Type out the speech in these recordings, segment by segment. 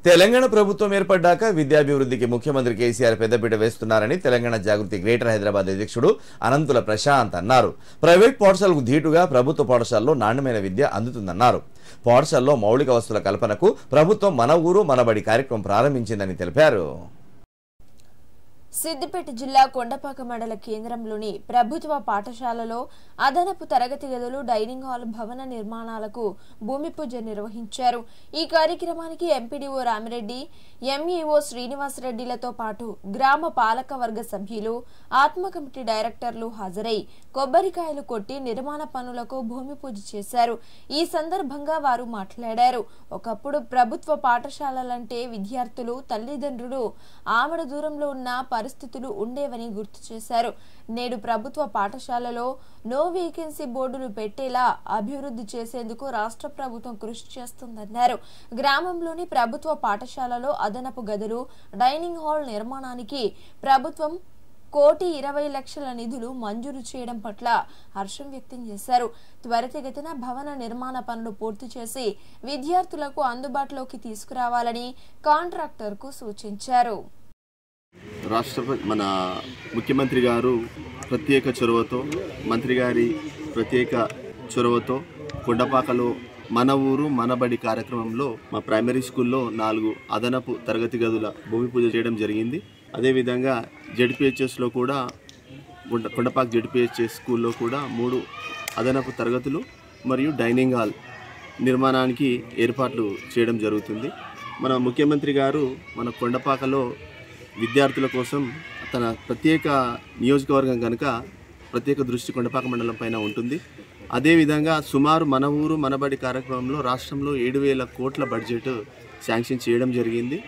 తెలంగాణ ప్రభుత్వం ఏర్పడ్డాక విద్యాభివృద్ధికి ముఖ్యమంత్రి కేసీఆర్ పెద్దపీట వేస్తున్నారని తెలంగాణ జాగృతి గ్రేటర్ హైదరాబాద్ అధ్యక్షుడు అనంతుల ప్రశాంత్ అన్నారు ప్రైవేట్ పాఠశాలకు ధీటుగా ప్రభుత్వ పాఠశాలలో నాణ్యమైన విద్య అందుతుందన్నారు పాఠశాలలో మౌలిక వస్తువుల కల్పనకు ప్రభుత్వం మన ఊరు మనబడి కార్యక్రమం ప్రారంభించిందని తెలిపారు సిద్దిపేట జిల్లా కొండపాక మండల కేంద్రంలోని ప్రభుత్వ పాఠశాలలో అదనపు తరగతి గదులు డైనింగ్ హాల్ భవన నిర్మాణాలకు భూమి పూజ నిర్వహించారు ఈ కార్యక్రమానికి ఎంపీడీఓ రామిరెడ్డి ఎంఈఓ శ్రీనివాసరెడ్డిలతో పాటు గ్రామ పాలక వర్గ సభ్యులు ఆత్మ కమిటీ డైరెక్టర్లు హాజరై కొబ్బరికాయలు కొట్టి నిర్మాణ పనులకు భూమి పూజ చేశారు ఈ సందర్భంగా వారు మాట్లాడారు ఒకప్పుడు ప్రభుత్వ పాఠశాలలంటే విద్యార్థులు తల్లిదండ్రులు ఆమడ దూరంలో ఉన్న పరిస్థితులు ఉండేవని గుర్తు చేశారు నేడు ప్రభుత్వ పాఠశాలలో నో వేకెన్సీ బోర్డులు పెట్టేలా అభివృద్ధి చేసేందుకు రాష్ట్ర ప్రభుత్వం కృషి చేస్తుందన్నారు గ్రామంలోని ప్రభుత్వ పాఠశాలలో అదనపు గదులు డైనింగ్ హాల్ నిర్మాణానికి ప్రభుత్వం కోటి ఇరవై లక్షల నిధులు మంజూరు చేయడం పట్ల హర్షం వ్యక్తం చేశారు త్వరితగతిన భవన నిర్మాణ పనులు పూర్తి చేసి విద్యార్థులకు అందుబాటులోకి తీసుకురావాలని కాంట్రాక్టర్కు సూచించారు రాష్ట్రపతి మన ముఖ్యమంత్రి గారు ప్రత్యేక చొరవతో మంత్రి గారి ప్రత్యేక చొరవతో కొండపాకలో మన ఊరు మనబడి కార్యక్రమంలో మా ప్రైమరీ స్కూల్లో నాలుగు అదనపు తరగతి గదుల భూమి పూజ చేయడం జరిగింది అదేవిధంగా జెడ్పిహెచ్ఎస్లో కూడా కొండ కొండపాక జెడ్పిహెచ్ఎస్ స్కూల్లో కూడా మూడు అదనపు తరగతులు మరియు డైనింగ్ హాల్ నిర్మాణానికి ఏర్పాట్లు చేయడం జరుగుతుంది మన ముఖ్యమంత్రి గారు మన కొండపాకలో విద్యార్థుల కోసం తన ప్రత్యేక నియోజకవర్గం కనుక ప్రత్యేక దృష్టి కొండపాక మండలం పైన ఉంటుంది అదేవిధంగా సుమారు మన ఊరు మనబడి కార్యక్రమంలో రాష్ట్రంలో ఏడు వేల కోట్ల బడ్జెట్ శాంక్షన్ చేయడం జరిగింది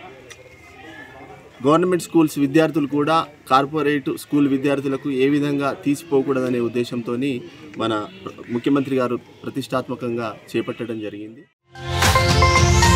గవర్నమెంట్ స్కూల్స్ విద్యార్థులు కూడా కార్పొరేట్ స్కూల్ విద్యార్థులకు ఏ విధంగా తీసిపోకూడదనే ఉద్దేశంతో మన ముఖ్యమంత్రి గారు ప్రతిష్టాత్మకంగా చేపట్టడం జరిగింది